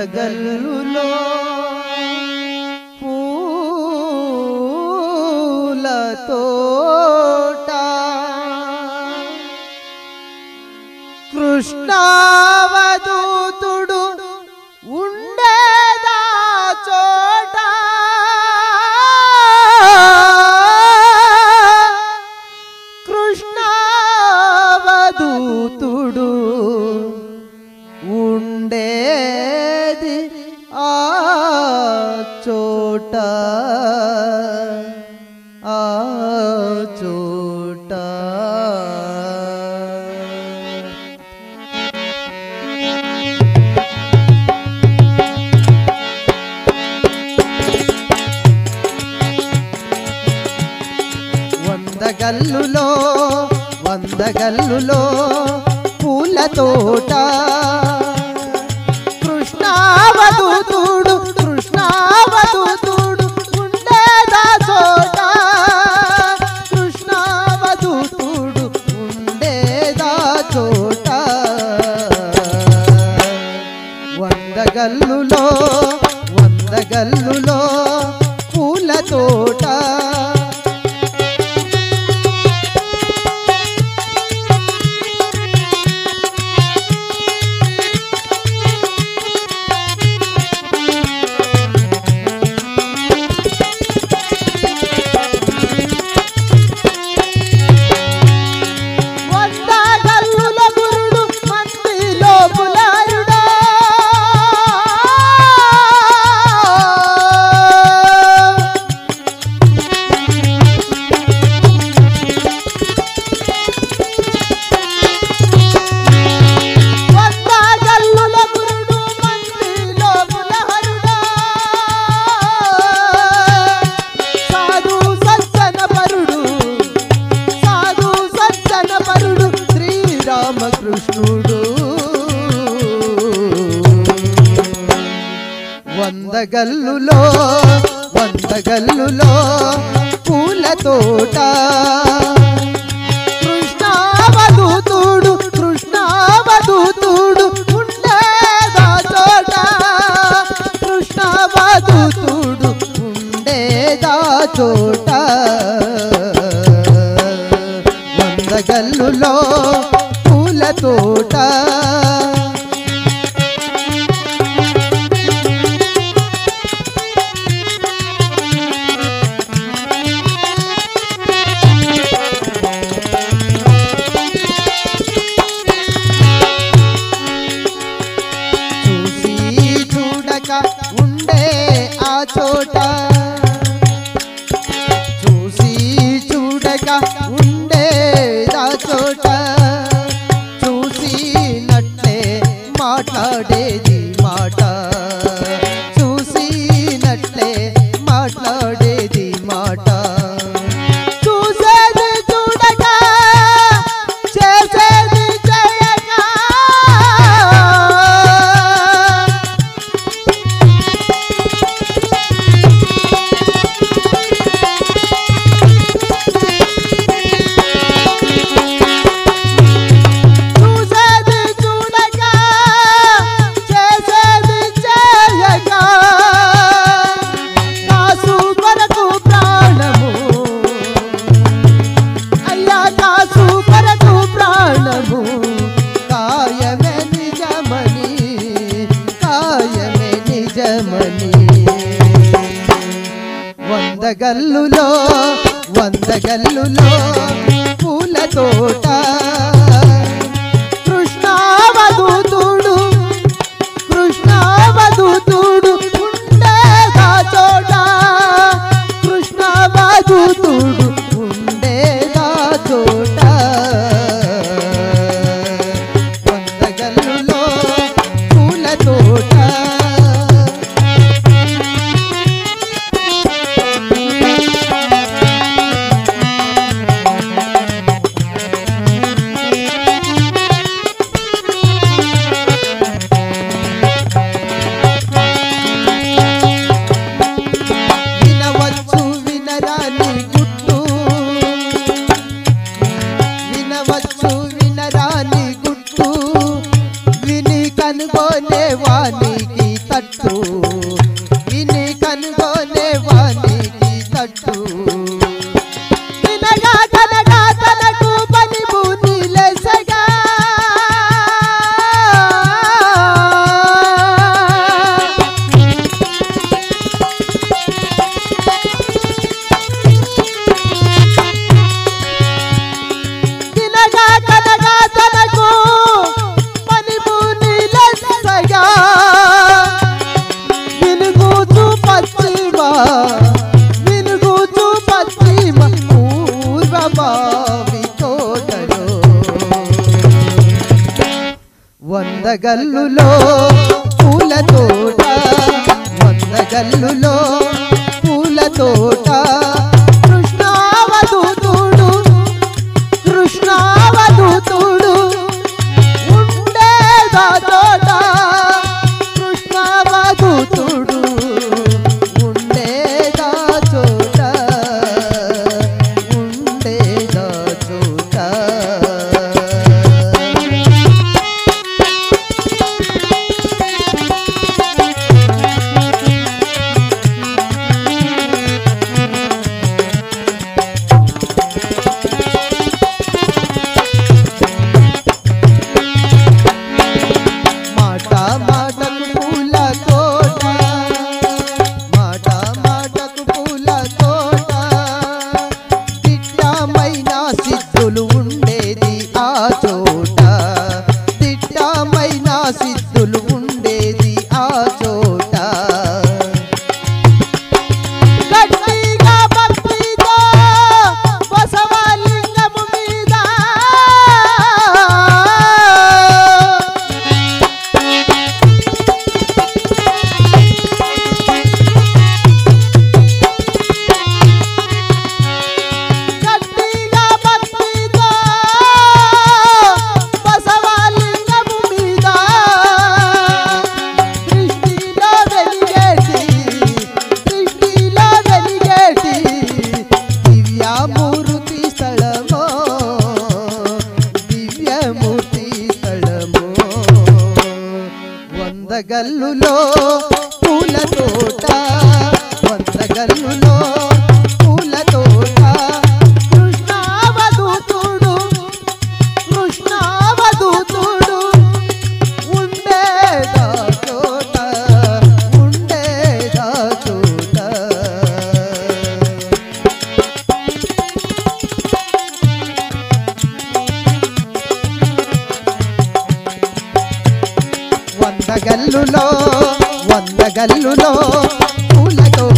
వందగల్లులో పూలతోట కృష్ణావధూతుడు ఉండేదా చోట కృష్ణావధూతుడు ఉండేది ఆ చోట ఆ చోట వంద గల్లులో వంద గల్లులో పూల తోట కృష్ణావధూతుడు కృష్ణావధూతుడు ఉండేదా చోట కృష్ణావధూతుడు ఉండేదా చోట వంద గల్లులో వంద గల్లులో పూల తోట వంద గల్లుల గురుడు మందిలో పులారుడా వంద గల్లుల గురుడు మందిలో పులహరుడా సాధు సజ్జన పరుడు సాధు సజ్జన పరుడు శ్రీరామకృష్ణుడు వంద గల్లులో వంద గల్లులో పూల తోట కృష్ణావధూతుడు కృష్ణావధూతుడు ఉండేదా చోట కృష్ణావధూతుడు ఉండేదా చోట వంద గల్లులో పూల తోట చూసి చూడక ఉండే ఆ చోట చూసి చూడక ఉండే ఆ చోట చూసినట్లే మాట్లాడేది మాట చూసినట్లే మాట్లాడేది మాట చూసేది చూడక చేసేది చేయక చూసేది చూడక చేసేది చేయక కాసు కొరకు ప్రాణము అయ్యా కాసు కొరకు ప్రాణము కాయమే నిజమని కాయమే నిజమని వంద గల్లులో వంద గల్లులో పూల తోట కృష్ణావధూతుడు కృష్ణావధూతుడు ఉండేదా చోట కృష్ణావధూతుడు ఉండేదా చోట వంద గల్లులో పూల తోట పశ్చిమ వినుగుచు పశ్చిమ పూర్వ బావి తోటలో వంద గల్లులో పూల తోట వంద గల్లులో పూల తోట కృష్ణావధూతుడు కృష్ణావధూతుడు ఉండేదా తోట కృష్ణావధూతుడు ఉండేదా చోట ఉండేదా చోట మాట మాటకు పూల తోట మాట మాటకు పూల తోట తిట్టమైన సిద్ధులు ఉండేది ఆ చోట తిట్టమైన సిద్ధులు ఉండేది ఆ చోట గట్టిగా భక్తితో బసవలింగము మీద గట్టిగా భక్తితో బసవలింగము మీద దృష్టిలో వెలిగేటి దృష్టిలో వెలిగేటి దివ్యమూర్తి స్థలమో దివ్యమూర్తి స్థలమో వంద గల్లులో పూల తోట వంద గల్లులో పూల తోట కృష్ణావధూతుడు కృష్ణావధూతుడు ఉండేదా చోట ఉండేదా చోట వంద గల్లులో వంద గల్లులో పూల తోట